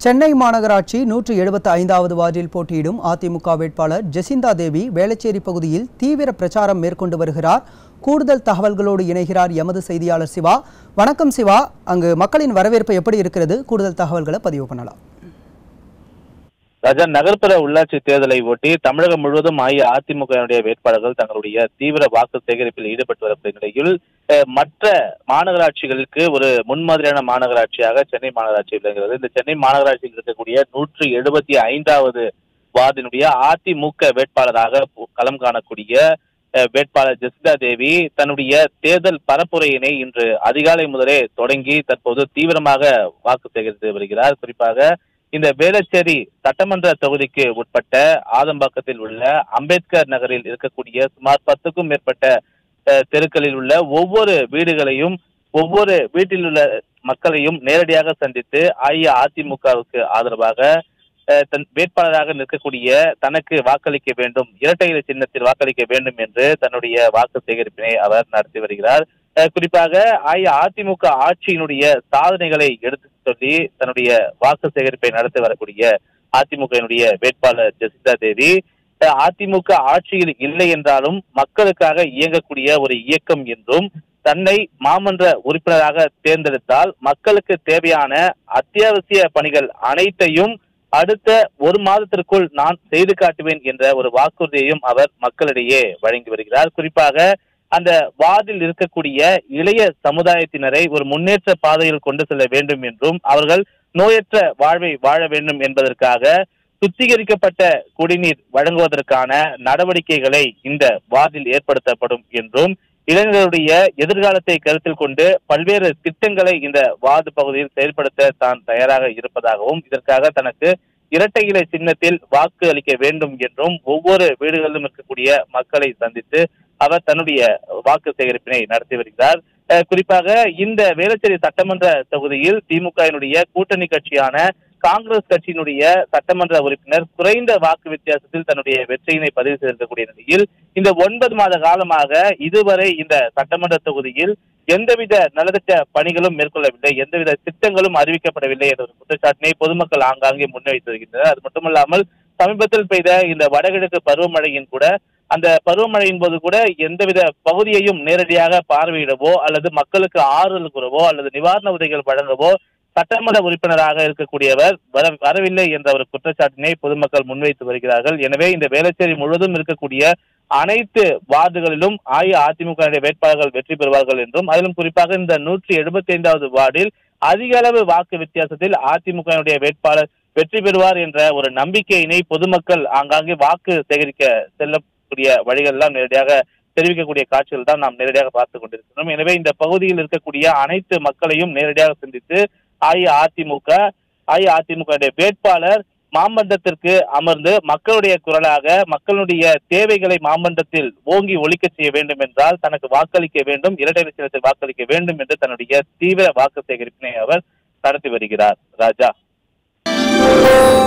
சென்னை மாநகராட்சி நூற்று எழுபத்தி ஐந்தாவது வார்டில் போட்டியிடும் அதிமுக வேட்பாளர் ஜெசிந்தா தேவி வேளச்சேரி பகுதியில் தீவிர பிரச்சாரம் மேற்கொண்டு வருகிறார் கூடுதல் தகவல்களோடு இணைகிறார் எமது செய்தியாளர் சிவா வணக்கம் சிவா அங்கு மக்களின் வரவேற்பு எப்படி இருக்கிறது கூடுதல் தகவல்களை பதிவு பண்ணலாம் ராஜா நகர்ப்புற உள்ளாட்சி தேர்தலை ஒட்டி தமிழகம் முழுவதும் அஇஅதிமுகவினுடைய வேட்பாளர்கள் தங்களுடைய தீவிர வாக்கு சேகரிப்பில் ஈடுபட்டு வரக்கூடிய நிலையில் அஹ், மற்ற மாநகராட்சிகளுக்கு ஒரு முன்மாதிரியான மாநகராட்சியாக சென்னை மாநகராட்சி விளங்குகிறது இந்த சென்னை மாநகராட்சியில் இருக்கக்கூடிய நூற்றி எழுபத்தி ஐந்தாவது வார்டினுடைய அதிமுக வேட்பாளராக களம் காணக்கூடிய அஹ், வேட்பாளர் ஜெசிதா தேவி தன்னுடைய தேர்தல் பரப்புரையினை இன்று அதிகாலை முதலே தொடங்கி தற்போது தீவிரமாக வாக்கு சேகரித்து வருகிறார் குறிப்பாக இந்த வேளச்சேரி சட்டமன்ற தொகுதிக்கு உட்பட்ட ஆதம்பாக்கத்தில் உள்ள அம்பேத்கர் நகரில் இருக்கக்கூடிய சுமார் பத்துக்கும் மேற்பட்ட அஹ், தெருக்களில் உள்ள ஒவ்வொரு வீடுகளையும் ஒவ்வொரு வீட்டில் உள்ள மக்களையும் நேரடியாக சந்தித்து அஇஅதிமுகவுக்கு ஆதரவாக அஹ், தன் வேட்பாளராக நிற்கக்கூடிய தனக்கு வாக்களிக்க வேண்டும் இரட்டை இலை சின்னத்தில் வாக்களிக்க வேண்டும் என்று தன்னுடைய வாக்கு சேகரிப்பினை அவர் நடத்தி வருகிறார் அஹ், குறிப்பாக அஇஅதிமுக ஆட்சியினுடைய சாதனைகளை எடுத்து சொல்லி தன்னுடைய வாக்கு சேகரிப்பை நடத்தி வரக்கூடிய அதிமுகவினுடைய வேட்பாளர் ஜெசிதா தேவி அஹ், அதிமுக ஆட்சியில் இல்லை என்றாலும் மக்களுக்காக இயங்கக்கூடிய ஒரு இயக்கம் என்றும் தன்னை மாமன்ற உறுப்பினராக தேர்ந்தெடுத்தால் மக்களுக்கு தேவையான அத்தியாவசிய பணிகள் அனைத்தையும் அடுத்த ஒரு மாதத்திற்குள் நான் செய்து காட்டுவேன் என்ற ஒரு வாக்குறுதியையும் அவர் மக்களிடையே வழங்கி வருகிறார் குறிப்பாக அந்த வார்டில் இருக்கக்கூடிய இளைய சமுதாயத்தினரை ஒரு முன்னேற்ற பாதையில் கொண்டு செல்ல வேண்டும் என்றும் அவர்கள் நோயற்ற வாழ்வை வாழ வேண்டும் என்பதற்காக சுத்திகரிக்கப்பட்ட குடிநீர் வழங்குவதற்கான நடவடிக்கைகளை இந்த வார்டில் ஏற்படுத்தப்படும் என்றும் இளைஞர்களுடைய எதிர்காலத்தை கருத்தில் கொண்டு பல்வேறு திட்டங்களை இந்த வார்டு பகுதியில் செயல்படுத்த தான் தயாராக இருப்பதாகவும் இதற்காக தனக்கு இரட்டை இலை சின்னத்தில் வாக்கு அளிக்க வேண்டும் என்றும் ஒவ்வொரு வீடுகளிலும் இருக்கக்கூடிய மக்களை சந்தித்து அவர் தன்னுடைய வாக்கு சேகரிப்பினை நடத்தி வருகிறார் அஹ் குறிப்பாக இந்த வேளச்சேரி சட்டமன்ற தொகுதியில் திமுகவினுடைய கூட்டணி கட்சியான காங்கிரஸ் கட்சியினுடைய சட்டமன்ற உறுப்பினர் குறைந்த வாக்கு வித்தியாசத்தில் தன்னுடைய வெற்றியினை பதிவு செய்திருக்கக்கூடிய நிலையில் இந்த ஒன்பது மாத காலமாக இதுவரை இந்த சட்டமன்ற தொகுதியில் எந்தவித நலத்திட்ட பணிகளும் மேற்கொள்ளவில்லை எந்தவித திட்டங்களும் அறிவிக்கப்படவில்லை என்ற ஒரு குற்றச்சாட்டினை பொதுமக்கள் ஆங்காங்கே முன்வைத்து வருகின்றனர் அது மட்டுமல்லாமல் சமீபத்தில் பெய்த இந்த வடகிழக்கு பருவமழையின் கூட அந்த பருவமழையின் போது கூட எந்தவித பகுதியையும் நேரடியாக பார்வையிடவோ அல்லது மக்களுக்கு ஆறுதல் கூறவோ அல்லது நிவாரண உதவிகள் வழங்கவோ சட்டமன்ற உறுப்பினராக இருக்கக்கூடியவர் வர வரவில்லை என்ற ஒரு குற்றச்சாட்டினை பொதுமக்கள் முன்வைத்து வருகிறார்கள் எனவே இந்த வேளச்சேரி முழுவதும் இருக்கக்கூடிய அனைத்து வார்டுகளிலும் அஇஅதிமுக வேட்பாளர்கள் வெற்றி பெறுவார்கள் என்றும் அதிலும் குறிப்பாக இந்த நூற்றி எழுபத்தி ஐந்தாவது வார்டில் அதிக அளவு வாக்கு வித்தியாசத்தில் அதிமுக வேட்பாளர் வெற்றி பெறுவார் என்ற ஒரு நம்பிக்கையினை பொதுமக்கள் ஆங்காங்கே வாக்கு சேகரிக்க செல்லக்கூடிய வழிகள் எல்லாம் நேரடியாக தெரிவிக்கக்கூடிய காட்சிகள் தான் நாம் நேரடியாக பார்த்து கொண்டிருக்கிறோம் எனவே இந்த பகுதியில் இருக்கக்கூடிய அனைத்து மக்களையும் நேரடியாக சந்தித்து அஇஅதிமுக அஇஅதிமுக வேட்பாளர் மாமன்றத்திற்கு அமர்ந்து மக்களுடைய குரலாக மக்களுடைய தேவைகளை மாமன்றத்தில் ஓங்கி ஒழிக்க செய்ய வேண்டும் என்றால் தனக்கு வாக்களிக்க வேண்டும் இரட்டை லட்சத்தில் வாக்களிக்க வேண்டும் என்று தன்னுடைய தீவிர வாக்கு சேகரிப்பினை அவர் நடத்தி வருகிறார் ராஜா